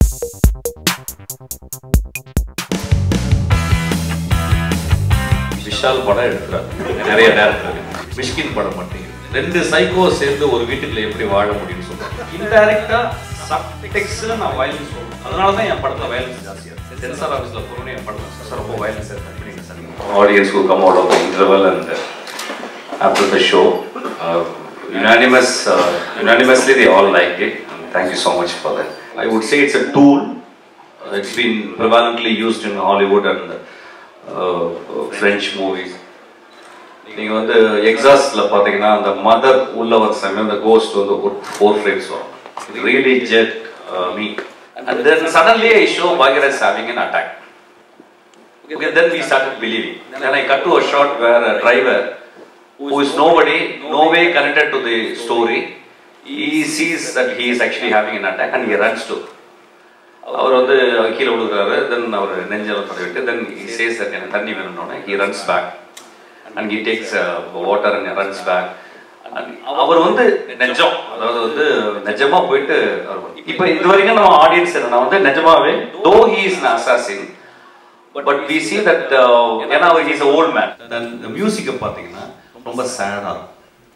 விஷால் படம் எடுக்கிறார் நிறைய டேரக்டர் மிஷ்கின் படம் மாட்டேங்குது ரெண்டு சைக்கோ சேர்ந்து ஒரு வீட்டுக்குள்ள எப்படி வாழ முடியும்னு சொல்றாங்க இன்டைரக்டா சப்டெக்ஸ்ல நான் வயலன்ஸ் சொல்றேன் அதனால தான் என் படத்துல வயலன்ஸ் ஜாஸ்தியா இருக்கு சென்சார் ஆஃபீஸ்ல போறோம் என் படத்துல சார் ரொம்ப வயலன்ஸ் இருக்கு அப்படின்னு sir audience who come out of the interval and uh, after the show. Uh, unanimous, uh, unanimously, they all liked it. And thank you so much for that. I would say it's a tool. Uh, it's been prevalently used in Hollywood and uh, French movies. நீங்கள் வந்து எக்ஸாஸ்ட்ல பார்த்தீங்கன்னா அந்த mother உள்ள வர சமயம் அந்த ghost வந்து ஒரு ஃபோர் ஃப்ரேம்ஸ் வரும் really jet me and then suddenly I show Bhagyaraj having an attack Okay, then we started believing. Then I cut to a shot where a driver, who is nobody, no way connected to the story, he sees that he is actually having an attack and he runs to. அவர் வந்து கீழே விழுகிறாரு தென் அவர் நெஞ்சல தடவிட்டு then he says that எனக்கு தண்ணி வேணும்னோடனே he runs back and he takes water and runs back அவர் வந்து நெஜம் அதாவது வந்து நிஜமா போயிட்டு இப்போ இது வரைக்கும் நம்ம ஆடியன்ஸ் என்னன்னா வந்து நிஜமாவே though he is assassin but we see that ஏன்னா அவர் இஸ் ஓல்ட் மேன் தென் இந்த மியூசிக்கை பார்த்தீங்கன்னா ரொம்ப சேடாக இருக்கும்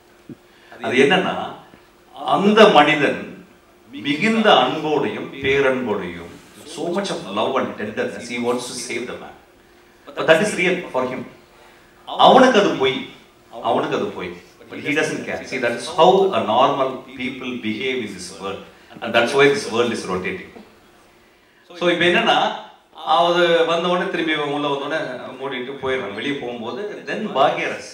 அது என்னன்னா அந்த மனிதன் மிகுந்த அன்போடையும் பேரன்போடையும் so much of love and tenderness he wants to save the man but that is real for him அவனுக்கு அது போய் அவனுக்கு அது போய் but he doesn't care see that is how a normal people behave in this world and that's why this world is rotating so இப்போ என்னன்னா அது வந்த உடனே திரும்பி உள்ள வந்த உடனே மூடிட்டு போயிடுறான் வெளியே போகும்போது then Bhagyaraj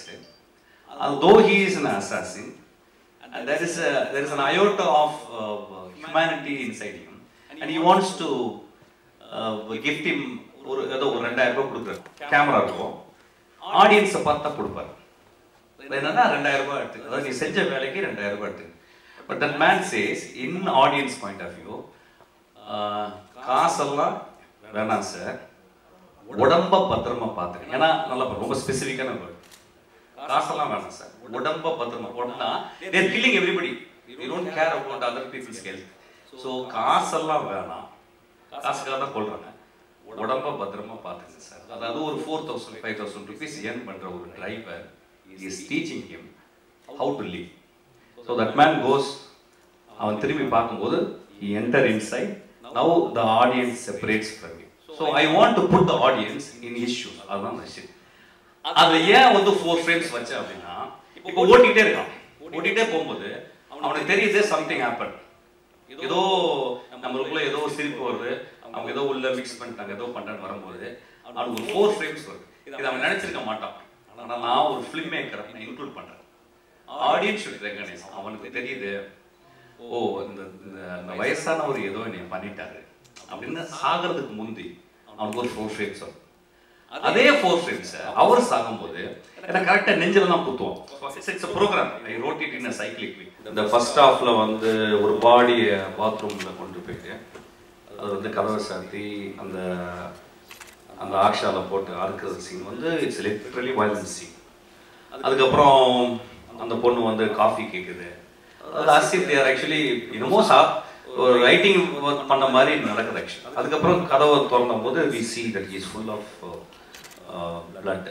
though he is an assassin and there is a there is an iota of uh, humanity inside him and he wants to uh, gift him ஒரு ஏதோ ஒரு ரெண்டாயிரம் ரூபாய் கொடுக்குறாரு கேமரா இருக்கும் ஆடியன்ஸை பார்த்தா கொடுப்பாரு என்னன்னா ரெண்டாயிரம் ரூபாய் எடுத்து அதாவது நீ செஞ்ச வேலைக்கு ரெண்டாயிரம் ரூபாய் எடுத்து but that man says in audience point of view காசெல்லாம் வேணாம் சார் உடம்ப பத்திரமா பார்த்துக்க ஏன்னா நல்லா பாரு, ரொம்ப ஸ்பெசிஃபிக்கான வேர்ட் காசெல்லாம் வேணாம் சார் உடம்ப பத்திரமா உடனா they're killing everybody you don't care about other people's health so காசெல்லாம் வேணாம் காசுக்காக தான் கொள்றாங்க உடம்ப பத்திரமா பார்த்துங்க சார் அதாவது ஒரு four thousand five thousand rupees earn பண்ற ஒரு driver is teaching him how to live so that man goes அவன் திரும்பி பார்க்கும்போது he enter inside now the audience separates from him so i want to put the audience in his shoes அதுதான் விஷயம் அதுல ஏன் வந்து ஃபோர் ஃப்ரேம்ஸ் வச்சேன் அப்படின்னா இப்போ ஓட்டிகிட்டே இருக்கான் ஓட்டிகிட்டே போகும்போது அவனுக்கு தெரியுது சம்திங் ஹேப்பன் ஏதோ நம்மளுக்குள்ள ஏதோ ஒரு சிரிப்பு வருது அவங்க ஏதோ உள்ள மிக்ஸ் பண்ணிட்டாங்க ஏதோ பண்றான்னு வரும்போது அவனுக்கு ஒரு ஃபோர் ஃப்ரேம்ஸ் வருது இது அவன் நினைச்சிருக்க மாட்டான் ஆனா நான் ஒரு ஃபிலிம் மேக்கரை நான் இன்க்ளூட் பண்றேன் ஆடியன்ஸ் ஷுட் ரெகனைஸ் அவனுக்கு தெரியுது ஓ இந்த இந்த- இந்த வயசானவர் ஏதோ என்னை பண்ணிட்டாரு அப்படின்னு சாகிறதுக்கு முந்தி அவனுக்கு ஒரு ஃபோர் ஃப்ரேம்ஸ் வரும் அதே ஃபோர் ஃப்ரேம்ஸ் அவர் சாகும்போது எனக்கு கரெக்டாக நெஞ்சில தான் குத்துவோம் it's program I wrote it in cyclically இந்த ஃபர்ஸ்ட் ஹாஃப்ல வந்து ஒரு பாடியை பாத்ரூம்ல கொண்டு போயிட்டு அது வந்து கதவை சாத்தி அந்த அந்த ஆக்ஷால போட்டு அறுக்கிறது சீன் வந்து இட்ஸ் லிட்ரலி வயலன்ஸ் சீன் அதுக்கப்புறம் அந்த பொண்ணு வந்து காஃபி கேட்குது அது அசிப் தேர் ஆக்சுவலி என்னமோ சா ஒரு ரைட்டிங் ஒர்க் பண்ண மாதிரி நடக்குது ஆக்சுவலி அதுக்கப்புறம் கதவை திறந்த போது we see that is full of blood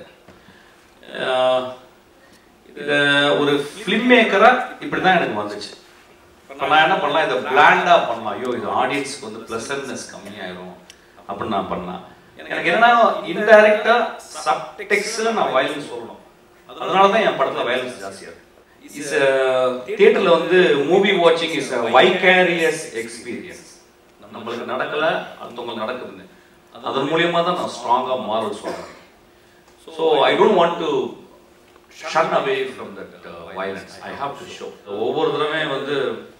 இது ஒரு ஃபிலிம் மேக்கரா இப்படி தான் எனக்கு வந்துச்சு இப்போ நான் என்ன பண்ணலாம் இதை பிளாண்டா பண்ணலாம் ஐயோ இது ஆடியன்ஸ்க்கு வந்து ப்ளசன்ட்னஸ் கம்மியாயிரும் அப்படின்னு நான் பண்ணலாம் எனக்கு என்னன்னா இன்டைரக்டா சப்டெக்ஸ்ல நான் வயலன்ஸ் சொல்லணும் அதனால தான் என் படத்துல வயலன்ஸ் ஜாஸ்தியா இருக்கு இஸ் தியேட்டர்ல வந்து மூவி வாட்சிங் இஸ் வைகேரியஸ் எக்ஸ்பீரியன்ஸ் நம்மளுக்கு நடக்கல அடுத்தவங்களுக்கு நடக்குதுன்னு அதன் மூலியமா தான் நான் ஸ்ட்ராங்கா மாற சொல்றேன் so I don't want to shun away from that violence I have to show ஒவ்வொரு தடவை வந்து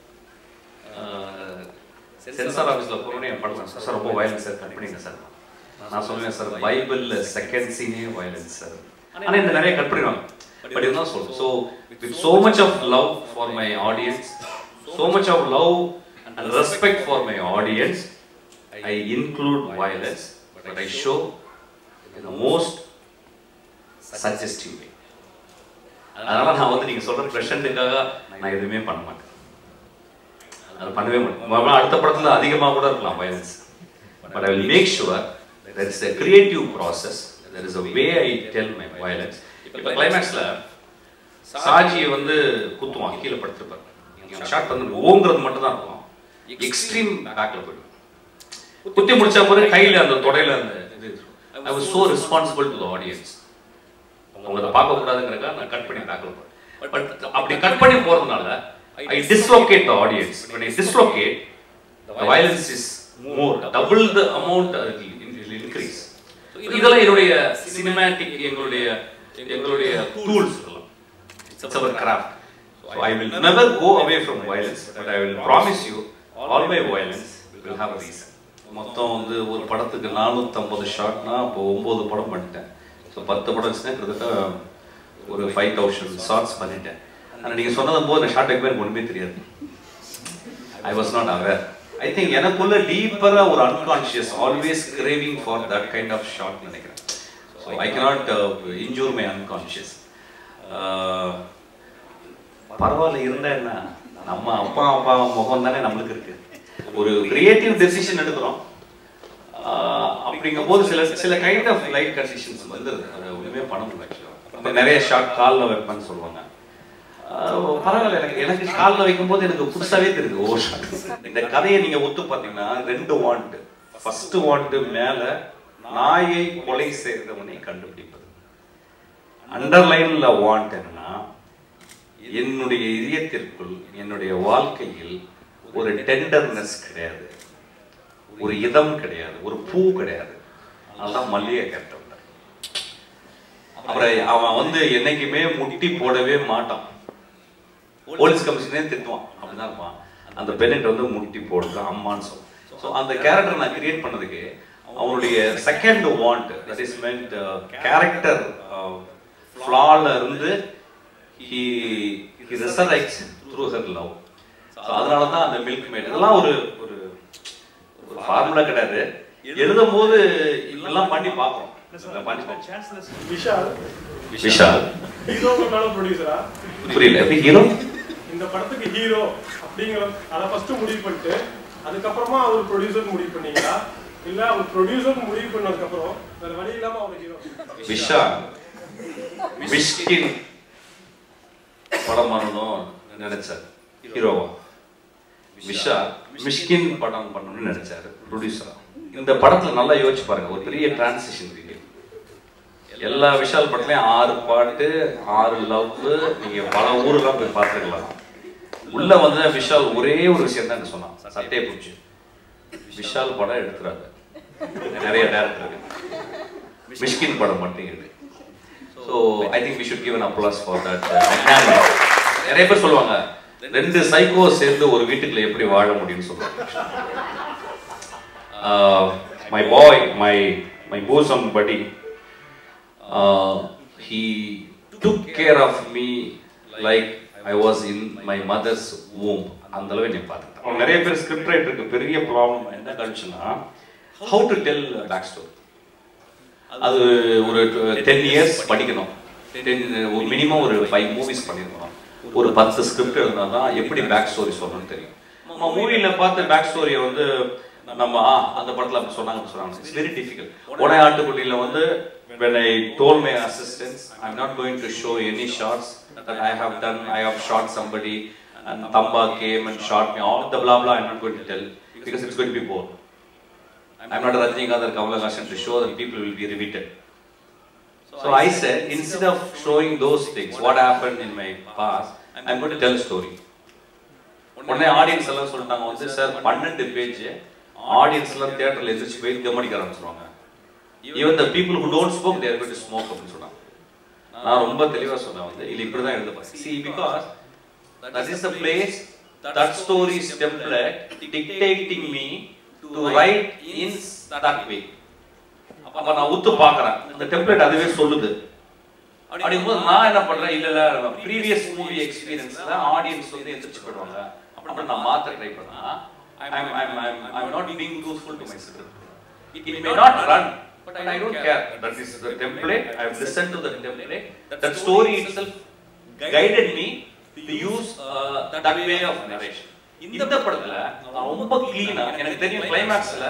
சென்சார் ஆஃபீஸில் போனோடனே என் படம் சார் ரொம்ப வயலன்ஸ் சார் கட் பண்ணிங்க சார் நான் சொல்லுவேன் சார் பைபிளில் செகண்ட் சீனே வயலன்ஸ் சார் ஆனால் இந்த நிறைய கட் பண்ணிடுவாங்க பட் இதுதான் சொல்றேன் so with so much of love for my audience so much of love and respect for my audience I include violence but I show the most suggestive way அதனால நான் வந்து நீங்க சொல்ற ப்ரெஷண்ட்டுக்காக நான் எதுவுமே பண்ண மாட்டேன் அது பண்ணவே முடியும் அடுத்த படத்துல அதிகமா கூட இருக்கலாம் violence but I will make sure there is a creative process there is a way I tell my violence இப்போ கிளைமேக்ஸ்ல சாஜியை வந்து குத்துவான் கீழே படுத்திருப்பார் ஷார்ட் வந்து ஓங்கிறது மட்டும் தான் இருக்கும் எக்ஸ்ட்ரீம் பேக்ல போயிடும் குத்தி முடிச்ச போது கையில அந்த தொடையில அந்த இது I was so responsible to the audience அவங்க அதை பார்க்க கூடாதுங்கிறதுக்காக நான் கட் பண்ணி பேக்ல போறேன் பட் அப்படி கட் பண்ணி போறதுனால I dislocate the audience when I dislocate the violence is more double the amount uh, it will increase So இதெல்லாம் என்னுடைய சினிமேட்டிக் எங்களுடைய எங்களுடைய டூல்ஸ் இதெல்லாம் it's our craft so I will never go away from violence but I will promise you all my violence will have a reason மொத்தம் வந்து ஒரு படத்துக்கு நானூற்றம்பது ஷாட்னா இப்போ ஒம்பது படம் பண்ணிட்டேன் ஸோ பத்து படம் வச்சுன்னா கிட்டத்தட்ட ஒரு ஃபைவ் தௌசண்ட் ஷார்ட்ஸ் பண்ணிட்டேன் ஆனால் நீங்கள் சொன்னதும் போது அந்த ஷார்ட் எனக்கு ஒன்றுமே தெரியாது I was not aware I think எனக்குள்ள டீப்பரா ஒரு unconscious always craving for that kind of shot நினைக்கிறேன் so I cannot injure my unconscious பரவாயில்ல இருந்தா என்ன நம்ம அப்பா அப்பா முகம் தானே நம்மளுக்கு இருக்கு ஒரு கிரியேட்டிவ் டெசிஷன் எடுக்கிறோம் ஆஹ் அப்படிங்கும்போது சில சில கைண்ட் ஆஃப் லைட் கண்டிஷன்ஸ் வந்து அதை ஒன்றுமே பண்ண முடியல ஆக்சுவலாக நிறைய ஷாட் காலில் வைப்பேன்னு சொல்லுவாங்க ஆஹ் பரவாயில்ல எனக்கு எனக்கு காலில் வைக்கும்போது எனக்கு புதுசாவே தெரியுது ஓ ஷாட் இந்த கதையை நீங்க ஒத்து பார்த்தீங்கன்னா ரெண்டு வாண்ட் ஃபர்ஸ்ட் வாண்ட் மேல நாயை கொலை செய்தவனை கண்டுபிடிப்பது அண்டர்லைன்ல வாண்ட் என்னன்னா என்னுடைய இதயத்திற்குள் என்னுடைய வாழ்க்கையில் ஒரு டெண்டர்னஸ் கிடையாது ஒரு இதம் கிடையாது ஒரு பூ கிடையாது அதெல்லாம் மல்லிகை கேரக்டர் அப்புறம் அவன் வந்து என்னைக்குமே முட்டி போடவே மாட்டான் போலீஸ் கமிஷனே திட்டுவான் அப்படிதான் இருப்பான் அந்த பெண்ணெட் வந்து முட்டி போடுறது அம்மான்னு சொல்லும் ஸோ அந்த கேரக்டர் நான் கிரியேட் பண்ணதுக்கு அவனுடைய second wound that is meant character ஃப்ளால இருந்து he he resurrects through her love so அதனால தான் அந்த மில்க் மேட் இதெல்லாம் ஒரு ஒரு ஒரு ஃபார்முலா கிடையாது எழுதும் போது இதெல்லாம் பண்ணி பார்ப்போம் இதெல்லாம் பண்ணி பார்ப்போம். விஷால் விஷால் ஹீரோங்கனால ப்ரொடியூசரா புரியல எப்படி ஹீரோ இந்த படத்துக்கு ஹீரோ அப்படிங்கிற அதை ஃபர்ஸ்ட் முடிவு பண்ணிட்டு அதுக்கப்புறமா அவர் ப்ரொடியூசர் முடிவு பண்ணீங்களா இல்ல அவர் ப்ரொடியூசர் முடிவு பண்ணதுக்கு அப்புறம் வேற வழி இல்லாம அவர் ஹீரோ விஷால் மிஷ்கின் படம் பண்ணணும் நினைச்சார் ஹீரோவா விஷால் மிஷ்கின் படம் பண்ணணும்னு நினைச்சாரு ப்ரொடியூசரா இந்த படத்துல நல்லா யோசிச்சு பாருங்க ஒரு பெரிய டிரான்சிஷன் இருக்கு எல்லா விஷால் படத்துலயும் ஆறு பாட்டு ஆறு லவ் நீங்க பல ஊர்லாம் போய் பார்த்துக்கலாம் உள்ள வந்து விஷால் ஒரே ஒரு விஷயம் தான் சொன்னான் சட்டையை பிடிச்சி விஷால் படம் எடுத்துறாங்க நிறைய டேரக்டர் மிஷ்கின் படம் மட்டும் இருக்கு so I think we should give an applause for that நிறைய பேர் சொல்லுவாங்க ரெண்டு சைக்கோ சேர்ந்து ஒரு வீட்டுக்குள்ள எப்படி வாழ முடியும்னு சொல்லுவாங்க மை பாய் மை மை போசம் படி he took care of me like I was in my mother's womb அந்த அளவு என்னை பார்த்துக்கிட்டான் அவன் நிறைய பேர் ஸ்கிரிப்ட் ரைட்டருக்கு பெரிய ப்ராப்ளம் என்ன கழிச்சுன்னா how to tell back story அது ஒரு டென் இயர்ஸ் படிக்கணும் டென் ஒரு மினிமம் ஒரு ஃபைவ் மூவிஸ் பண்ணியிருக்கணும் ஒரு பத்து ஸ்கிரிப்ட் இருந்தால் தான் எப்படி பேக் ஸ்டோரி சொல்லணும்னு தெரியும் நம்ம மூவியில் பார்த்து பேக் ஸ்டோரியை வந்து நம்ம ஆ, அந்த படத்தில் அப்படி சொன்னாங்க அப்படி சொன்னாங்க இட்ஸ் வெரி டிஃபிகல்ட் உடனே ஆட்டுக்குட்டியில் வந்து when I told my assistants I'm not going to show any shots that I have done I have shot somebody and Tamba came and shot me all the blah blah I'm not going to tell because it's going to be bored I'm not Rajinikanth or Kamal Haasan to show that people will be riveted. So I said, instead of showing those things, what happened in my past, I'm going to tell a story. உடனே audience எல்லாம் சொல்லிட்டாங்க வந்து sir பன்னெண்டு page audience எல்லாம் தியேட்டர்ல எதிர்த்து போய் கமடிக்க ஆரம்பிச்சிருவாங்க even the people who don't smoke they're going to smoke அப்படின்னு சொன்னாங்க நான் ரொம்ப தெளிவா சொன்னேன் வந்து இல்ல இப்படி தான் எழுத போறேன் see because that is the place that story's template dictating me to write in that way அப்ப நான் உத்து பார்க்கறேன் அந்த டெம்ப்ளேட் அதுவே சொல்லுது அப்படிங்கும்போது நான் என்ன பண்றேன் இல்ல இல்ல ப்ரீவியஸ் மூவி எக்ஸ்பீரியன்ஸ்ல ஆடியன்ஸ் வந்து எந்திரிச்சு போயிடுவாங்க அப்படி நான் மாத்த ட்ரை பண்ணா I'm, I'm, I'm, I'm not being truthful to my script. It, it may not run, but I don't care. That is the template. I've listened to the template. That story itself guided me to use uh, that way of narration. இந்த படத்துல நான் ரொம்ப கிளீனா எனக்கு தெரியும் கிளைமேக்ஸ்ல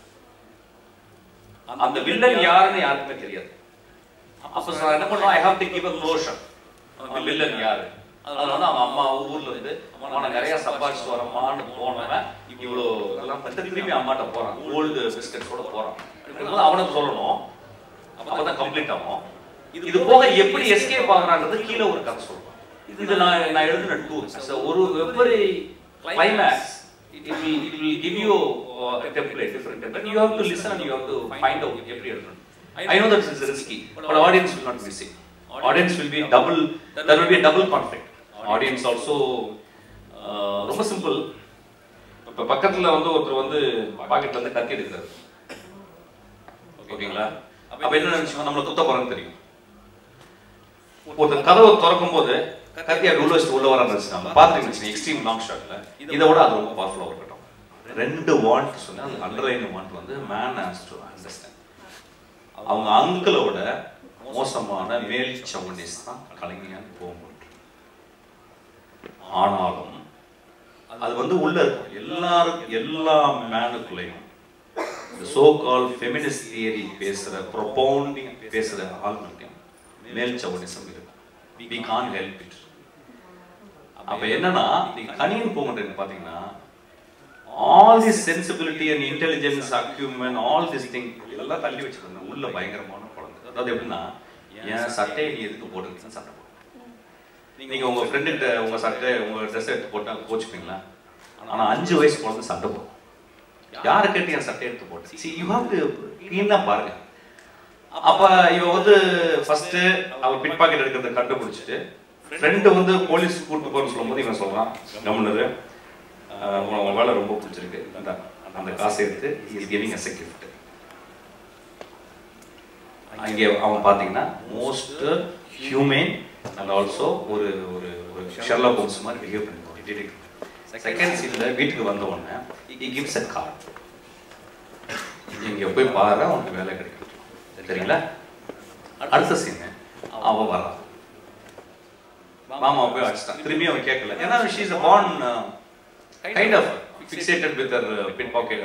அந்த villain யாருன்னு யாருக்குமே தெரியாது அப்ப நான் என்ன பண்ணுவேன் I have to give a closure அந்த வில்லன் யாரு அதனால வந்து அவன் அம்மா ஊர்ல இருந்து அம்மா நான் நிறைய சம்பாதிச்சுட்டு வரமான்னு போனவன் இவ்வளோ இதெல்லாம் பண்ணிட்டு திரும்பி அம்மாட்ட போறான் கோல்டு பிஸ்கட்ஸோட போறான் இருக்கும்போது அவனுக்கு சொல்லணும் அப்பதான் கம்ப்ளீட் ஆகும் இது போக எப்படி எஸ்கேப் ஆகுறான்றது கீழே ஒரு கதை சொல்லுவான் இது நான் நான் எழுதின டூர் ஒரு வெவ்வேறு climax it will it will give you uh, a template different template you have to listen and you have to find out எப்படி எழுதணும் I know that it's risky but audience will not miss it audience will be double there will be a double conflict audience also uh, ரொம்ப simple இப்ப பக்கத்துல வந்து ஒருத்தர் வந்து பாக்கெட்ல இருந்து கத்தி எடுக்கிறாரு ஓகேங்களா அப்ப என்ன நினைச்சோம் நம்மள குத்த போறோம்னு தெரியும் ஒருத்தர் கதவை திறக்கும் போது கத்தியா உள்ள வச்சுட்டு உள்ள வர நினைச்சாங்க பாத்துட்டு எக்ஸ்ட்ரீம் லாங் ஷாட்ல இதை விட அது ரொம்ப பவர்ஃபுல்லா இருக்கட்டும் ரெண்டு வாண்ட் சொன்னா அந்த அண்டர்லைன் வாண்ட் வந்து மேன் ஹாஸ் டு அண்டர்ஸ்டாண்ட் அவங்க அங்கிளோட மோசமான மேல் சவுண்டிஸ் தான் கலைஞர் போக முடியும் ஆனாலும் அது வந்து உள்ள இருக்கும் எல்லாரும் எல்லா மேனுக்குள்ளேயும் சோ கால் ஃபெமினிஸ்ட் தியரி பேசுற ப்ரொபவுண்டிங் பேசுற ஆளுநர்கிட்டையும் மேல் சவுனிசம் இருக்கு வி கான் ஹெல்ப் இட் அப்ப என்னன்னா நீங்க கனியன் போகின்றீங்க பாத்தீங்கன்னா all this sensibility and intelligence argument all this thing இதெல்லாம் தள்ளி வச்சிருந்தேன் உள்ள பயங்கரமான குழந்தை அதாவது எப்படின்னா என் சட்டையை நீ எதுக்கு போட்டுருக்கீங்க சட்டை போடு நீங்க உங்க ஃப்ரெண்டு உங்க சட்டை உங்க ட்ரெஸ் எடுத்து போட்டா கோச்சுப்பீங்களா ஆனா அஞ்சு வயசு குழந்தை சண்டை போடும் யாரை கேட்டு என் சட்டை எடுத்து போட்டு சி யூ ஹாவ் டு க்ளீனா பாருங்க அப்ப இவ வந்து ஃபர்ஸ்ட் அவ பிட் பாக்கெட் எடுக்கிறத கண்டுபிடிச்சிட்டு ஃப்ரெண்டு வந்து போலீஸ் கூட்டு போறேன்னு சொல்லும்போது இவன் சொல்றான் கவர்னர் உன் வேலை ரொம்ப பிடிச்சிருக்கு இந்தா, அந்த காசை எடுத்து இஸ் கிவிங் அஸ் கிஃப்ட் அங்கே அவன் பார்த்தீங்கன்னா மோஸ்ட் ஹியூமன் அண்ட் ஆல்சோ ஒரு ஒரு ஒரு ஷெர்லா ஹோம்ஸ் மாதிரி பிஹேவ் பண்ணிருக்கோம் டிடெக்டிவ் செகண்ட் சீனில் வீட்டுக்கு வந்த உடனே இ கிவ்ஸ் அ கார்டு இங்கே போய் பாரு அவனுக்கு வேலை கிடைக்கும் சரிங்களா அடுத்த சீனு அவன் வரான் மாமா போய் அடிச்சிட்டான் திரும்பி அவன் கேட்கல ஏன்னா she is born kind of fixated with pin pocket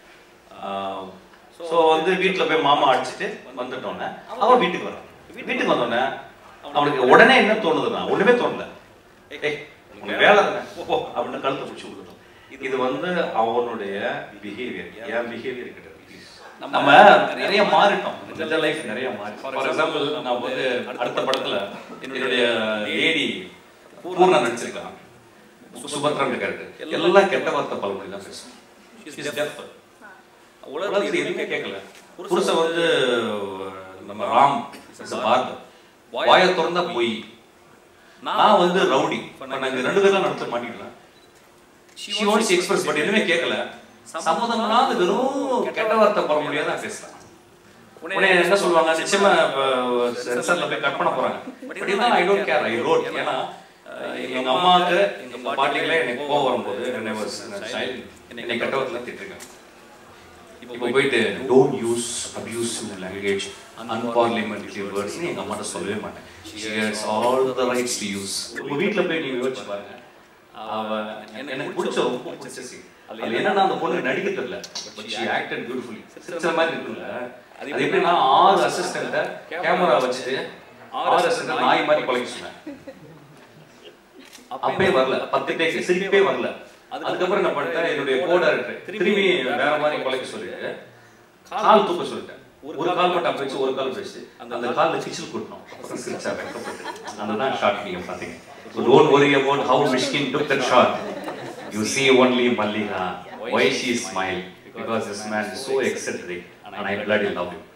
so வந்து வீட்டில் போய் மாமா அடிச்சுட்டு வந்துட்டோன்னே அவன் வீட்டுக்கு வரான் வீட்டுக்கு வந்தோடனே அவனுக்கு உடனே என்ன தோணுதுன்னா ஒண்ணுமே தோணல ஏய் உனக்கு வேலை தானே போ, போ அப்படின்னு கழுத்தை பிடிச்சி விட்டுட்டோம் இது வந்து அவனுடைய பிஹேவியர் என் பிஹேவியர் கிட்ட நம்ம நிறைய மாறிட்டோம் நிஜ லைஃப் நிறைய மாறி ஃபார் எக்ஸாம்பிள் நான் வந்து அடுத்த படத்துல என்னுடைய லேடி பூர்ணா நடிச்சிருக்கான் சுபத்ரன் கேரக்டர் எல்லாம் கெட்ட வார்த்தை பழமொழி தான் பேசும் She's deaf. உலகத்துல எதுவுமே கேட்கல புருஷன் வந்து நம்ம ராம் is a barber. வாயை திறந்தா பொய் நான் வந்து ரவுடி இப்ப நாங்க ரெண்டு பேரும் நடத்த மாட்டிக்கலாம் ஷி வாண்ட்ஸ் எக்ஸ்பிரஸ் பட் எதுவுமே கேட்கல சம்மதம்னால வெறும் கெட்ட வார்த்தை பழமொழியா தான் பேசுறேன் உடனே என்ன சொல்லுவாங்க நிச்சயமா சென்சர்ல போய் கட் பண்ண போறாங்க பட் இருந்தாலும் I don't care I wrote ஏன்னா அஹ், எங்க அம்மாவுக்கு எங்க பாட்டிகளே எனக்கு கோவம் வரும்போது என்ன சைல்டு என்னை கெட்ட வார்த்தை திட்டிருக்காங்க இப்போ போயிட்டு don't use abusive language unparliamentary words எங்க அம்மாட்ட சொல்லவே மாட்டேன் she has all the rights to use உங்க வீட்ல போய் நீங்க யோசிச்சு பாருங்க அவ எனக்கு பிடிச்ச ரொம்ப பிடிச்ச scene. அதுல என்னன்னா அந்த பொண்ணு நடிக்க தெரியல but she acted beautifully சிரிச்ச மாதிரி இருக்குல்ல அது எப்படின்னா ஆறு அசிஸ்டன்ட கேமரா வச்சுட்டு ஆறு அசிஸ்டன்ட் நாய் மாதிரி கொலைக்க சொன்னேன் அப்பே வரல பத்து டேக் சிரிப்பே வரல அதுக்கப்புறம் என்ன பண்ணிட்டேன் என்னுடைய கோ டைரக்டர் திரும்பி வேற மாதிரி கொலைக்க சொல்லிட்டு கால் தூக்க சொல்லிட்டேன் ஒரு கால் மட்டும் அப்படி வச்சு ஒரு கால் வச்சு அந்த கால்ல கிச்சில் கூட்டணும் அப்புறம் சிரிச்சா வெக்கப்பட்டு அந்த தான் ஷாட் நீங்க பாத்தீங்க So don't worry about how Mishkin took that shot. You see only Mallika. Why she smile? Because this man is so eccentric and I bloody love him.